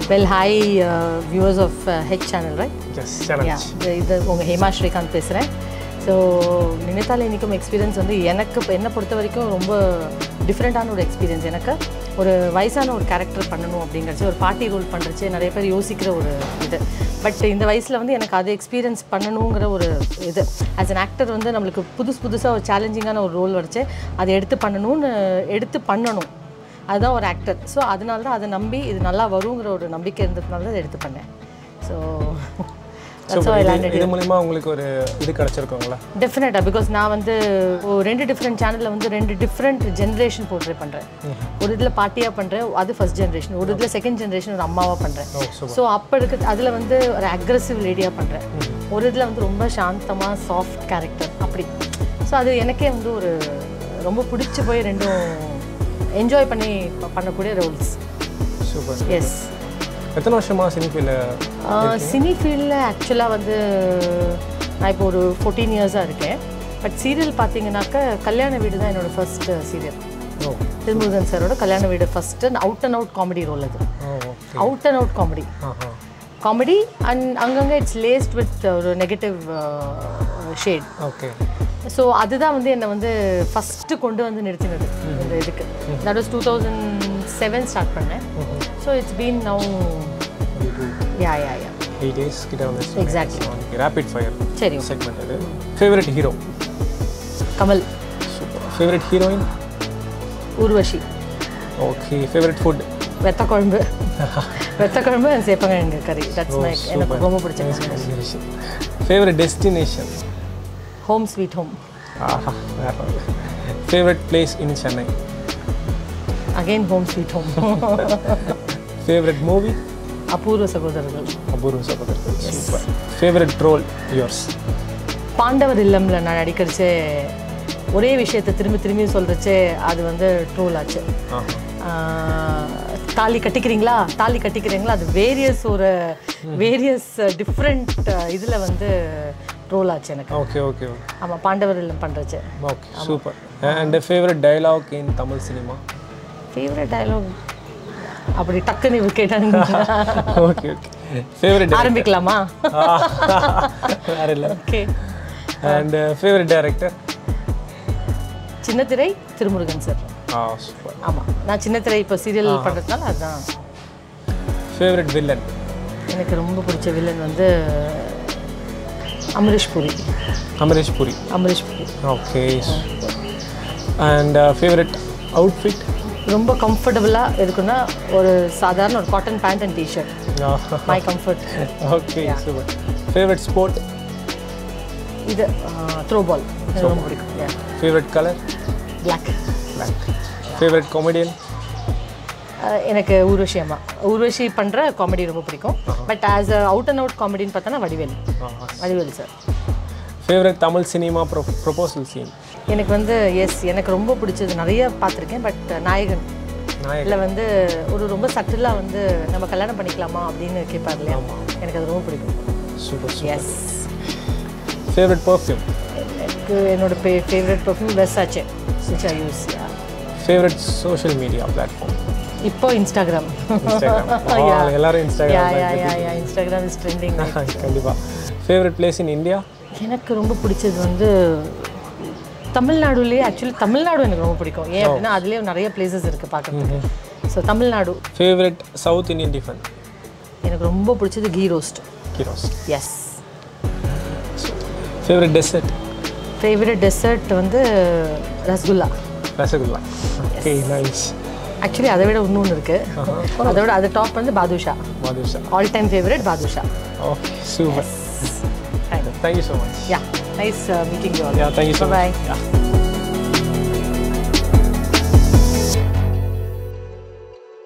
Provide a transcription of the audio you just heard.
well hi viewers of H channel right yes yeah challenge இது இது உங்கள் ஹேமா ஸ்ரீகாந்த் பேசுகிறேன் ஸோ நினைத்தால் இன்றைக்கும் எக்ஸ்பீரியன்ஸ் வந்து எனக்கு இப்ப என்னை பொறுத்த வரைக்கும் ரொம்ப டிஃப்ரெண்ட்டான ஒரு எக்ஸ்பீரியன்ஸ் எனக்கு ஒரு வயசான ஒரு கேரக்டர் பண்ணணும் அப்படிங்கிறச்சு ஒரு பார்ட்டி ரோல் பண்ணுறச்சு நிறைய பேர் யோசிக்கிற ஒரு இது பட் இந்த வயசில் வந்து எனக்கு அது எக்ஸ்பீரியன்ஸ் பண்ணணுங்கிற ஒரு இது ஆஸ் an ஆக்டர் வந்து நம்மளுக்கு புதுசு புதுசாக ஒரு சேலஞ்சிங்கான ஒரு ரோல் வச்சு அதை எடுத்து பண்ணணும்னு எடுத்து பண்ணணும் அதுதான் ஒரு ஆக்டர் ஸோ அதனால தான் அதை நம்பி இது நல்லா வருங்கிற ஒரு நம்பிக்கை இருந்ததுனால தான் இதை எடுத்து பண்ணேன் ஸோ ஸோ இது இது மூலிமா உங்களுக்கு ஒரு இது கிடச்சிருக்கோங்களா டெஃபினட்டாக பிகாஸ் நான் வந்து ஒரு ரெண்டு டிஃப்ரெண்ட் சேனலில் வந்து ரெண்டு டிஃப்ரெண்ட் ஜென்ரேஷன் போர்ட்ரே பண்ணுறேன் ஒரு இதில் பாட்டியாக பண்ணுறேன் அது ஃபர்ஸ்ட் ஜென்ரேஷன் ஒரு இதில் செகண்ட் ஜென்ரேஷன் ஒரு அம்மாவாக பண்ணுறேன் ஓ சூப்பர் ஸோ அப்போ இருக்க அதில் வந்து ஒரு அக்ரெசிவ் லேடியாக பண்ணுறேன் ஒரு இதில் வந்து ரொம்ப சாந்தமாக சாஃப்ட் கேரக்டர் அப்படி ஸோ அது எனக்கே வந்து ஒரு ரொம்ப பிடிச்சி போய் ரெண்டும் என்ஜாய் பண்ணி ப- பண்ணக்கூடிய ரோல்ஸ் சூப்பர் எஸ் எத்தனை வருஷமா சினி ஃபீல்டில் சினி ஃபீல்டில் ஆக்சுவலாக வந்து நான் இப்போ ஒரு ஃபோர்டீன் இயர்ஸாக இருக்கேன் பட் சீரியல் பார்த்தீங்கன்னாக்கா கல்யாண வீடு தான் என்னோட ஃபர்ஸ்ட் சீரியல் ஓ திருமுருகன் சாரோட Kalyana Veedu first out and out comedy role அது oh out and out comedy aha comedy and அங்கங்கே இட்ஸ் லேஸ்ட் வித் ஒரு நெகட்டிவ் ஷேட் ஓகே ஸோ அதுதான் வந்து என்னை வந்து ஃபஸ்ட்டு கொண்டு வந்து நிறுத்தினது இந்த இதுக்கு that was two thousand seven start பண்ணேன் so it's been now yeah yeah yeah eight days கிட்ட வந்து எக்ஸாக்ட்லி ரேபிட் ஃபயர் சரி செக்மெண்ட் இது favourite hero Kamal super favourite heroine Urvashi okay favourite food vatha kuzhambu vatha குழம்பு சேப்பங்கிழங்கு கறி தட்ஸ் மை எனக்கு ரொம்ப பிடிச்ச favourite destination home sweet home aha favourite place in Chennai again home sweet home favourite movie Apoorva Sagodharargal Apoorva Sagodharargal super favourite role yours Pandavar இல்லம்ல நான் நடிக்கிறச்சே ஒரே விஷயத்தை திரும்பி திரும்பி சொல்கிறச்சே அது வந்து ட்ரோல் ஆச்சு ஆஹா ஆஹ், தாலி கட்டிக்கிறீங்களா தாலி கட்டிக்கிறீங்களா அது வேரியஸ் ஒரு வேரியஸ் டிஃப்ரெண்ட் இதில் வந்து ட்ரோல் ஆச்சு எனக்கு ஓகே ஓகே ஓகே ஆமாம் பாண்டவர் இல்லம் பண்ணுறச்சு okay super and favourite dialogue in Tamil cinema favourite dialogue அப்படி டக்குன்னு இவர் கேட்டாங்க ஓகே ஓகே ஃபேவரட் ஆரம்பிக்கலாமா வேற இல்லை ஓகே அண்ட் ஃபேவரட் டைரக்டர் சின்ன திரை திருமுருகன் சார் ஆ சூப்பர் ஆமாம் நான் சின்ன திரை இப்போ சீரியல் பண்ணுறதுனால அதுதான் ஃபேவரட் வில்லன் எனக்கு ரொம்ப பிடிச்ச வில்லன் வந்து Amrish Puri Amresh Puri Amrish Puri okay and favourite outfit ரொம்ப கம்ஃபர்டபுளாக இருக்குன்னா ஒரு சாதாரண ஒரு cotton pant and T-shirt my comfort okay super favourite sport இது த்ரோ பால் எனக்கு ரொம்ப பிடிக்கும் favourite colour black black favourite comedian எனக்கு ஊர்வஷி அம்மா ஊர்வஷி பண்ணுற காமெடி ரொம்ப பிடிக்கும் but as a out and out காமெடின்னு பார்த்தோன்னா Vadivel Vadivel sir favourite Tamil cinema pro proposal scene எனக்கு வந்து எஸ் எனக்கு ரொம்ப பிடிச்சது நிறைய பார்த்துருக்கேன் பட் நாயகன் நாயக் இதில் வந்து ஒரு ரொம்ப சட்டிலாக வந்து நம்ம கல்யாணம் பண்ணிக்கலாமா அப்படின்னு கேட்பார் இல்லையா எனக்கு அது ரொம்ப பிடிக்கும் super super yes favourite perfume எனக்கு என்னோட பே favourite perfume Versace which I use favourite social media platform இப்போ இன்ஸ்டாகிராம் இன்ஸ்டாகிராம் எல்லாரும் yeah Instagram yeah yeah yeah Instagram is trending கண்டிப்பாக ஃபேவரட் பிளேஸ் இன் இந்தியா எனக்கு ரொம்ப பிடிச்சது வந்து தமிழ்நாடுலேயே ஆக்சுவலி தமிழ்நாடு எனக்கு ரொம்ப பிடிக்கும் ஏன் அப்படின்னா அதுலேயே நிறைய பிளேசஸ் இருக்குது பார்க்கறதுக்கு so Tamil Nadu favourite South Indian tiffin எனக்கு ரொம்ப பிடிச்சது கீ ரோஸ்ட் கிரோஸ் yes favourite dessert favourite dessert வந்து rasgulla rasgulla okay nice actually அதை விட இன்னொன்று இருக்குது அதை விட அது டாப் வந்து பாதுஷா மாதுஷா all time favourite badusha okay super thank you so much yeah nice meeting you all yeah thank you so bye much yeah